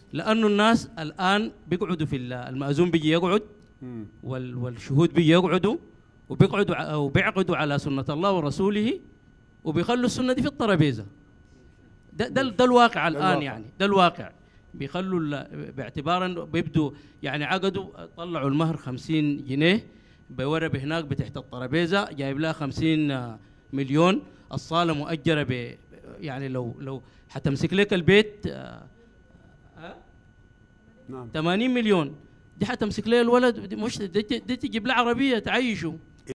لانه الناس الان بيقعدوا في ال- المأذون بيجي يقعد مم. وال- والشهود بيجي يقعدوا وبيقعدوا ع- وبيعقدوا على سنة الله ورسوله وبيخلوا السنة دي في الترابيزة ده ده, ده الواقع الآن الواقع. يعني ده الواقع بيخلوا ال- باعتبار انه بيبدوا يعني عقدوا طلعوا المهر 50 جنيه بورب هناك بتحت الترابيزة جايب لها 50 مليون الصالة مؤجرة ب يعني لو لو حتمسك لك البيت آه، نعم 80 مليون دي حتمسك ليه الولد دي مش دي, دي تجيب له عربيه تعيشه